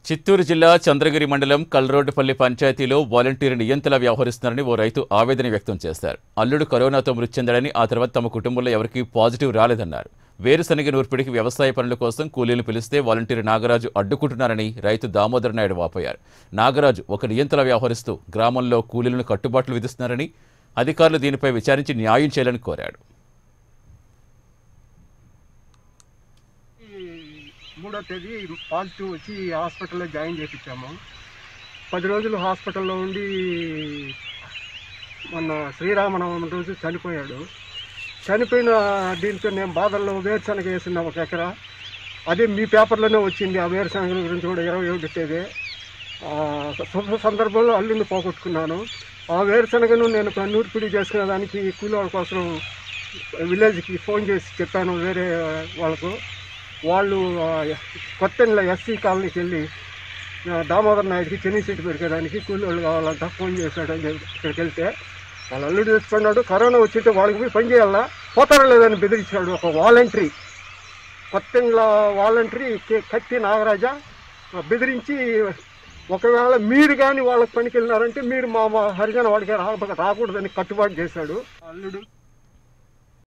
చిత్తూరు జిల్లా చంద్రగిరి మండలం కల్రోడ్డుపల్లి పంచాయతీలో వాలంటీర్ నియంతలా వ్యవహరిస్తున్నారని ఓ రైతు ఆవేదన వ్యక్తం చేశారు అల్లుడు కరోనాతో మృతి చెందాడని ఆ తర్వాత తమ కుటుంబంలో ఎవరికీ పాజిటివ్ రాలేదన్నారు వేరుశనగ నూర్పిడికి వ్యవసాయ పనుల కోసం కూలీలు పిలిస్తే వాలంటీర్ నాగరాజు అడ్డుకుంటున్నారని రైతు దామోదర్ నాయుడు వాపోయారు నాగరాజు ఒక నియంతలా వ్యవహరిస్తూ గ్రామంలో కూలీలను కట్టుబాట్లు విధిస్తున్నారని అధికారులు దీనిపై విచారించి న్యాయం చేయాలని కోరాడు ఈ మూడో తేదీ పాజిటివ్ వచ్చి హాస్పిటల్లో జాయిన్ చేయించాము పది రోజులు హాస్పిటల్లో ఉండి మొన్న శ్రీరామనవమి రోజు చనిపోయాడు చనిపోయిన దీంతో నేను బాధల్లో వేరుశనగ వేసిన ఒక ఎకరా అదే మీ పేపర్లోనే వచ్చింది ఆ వేరుశనగ గురించి కూడా ఇరవై ఒకటి తేదీ ఆ, శుభ సందర్భంలో అల్లుని పోగొట్టుకున్నాను ఆ వేరుశనగను నేను నూర్పిడి చేసుకునే దానికి కూలోళ్ళ కోసం విలేజ్కి ఫోన్ చేసి చెప్పాను వేరే వాళ్ళకు వాళ్ళు ఆ, కొత్తలో ఎస్సీ కాలనీకి వెళ్ళి ఆ, దామోదర్ నాయుడికి చెన్నీ సీటు పెరిగేదానికి కూలి వాళ్ళు కావాలంట ఫోన్ చేశాడు అని చెప్పి ఇక్కడికి వెళ్తే వాళ్ళు అల్లుడు తీసుకున్నాడు కరోనా వచ్చింటే వాళ్ళకి పోయి పని చేయాలా పోతారో లేదని బెదిరించాడు ఒక వాలంటరీ కొత్తలో వాలంటరీ కే- కత్తి నాగరాజా ఆ, బెదిరించి ఒకవేళ మీరు కానీ వాళ్ళకి పనికి వెళ్ళినారంటే మీరు మా మా హరిజన వాడికి రా రాకూడదని కట్టుబాటు చేశాడు అల్లుడు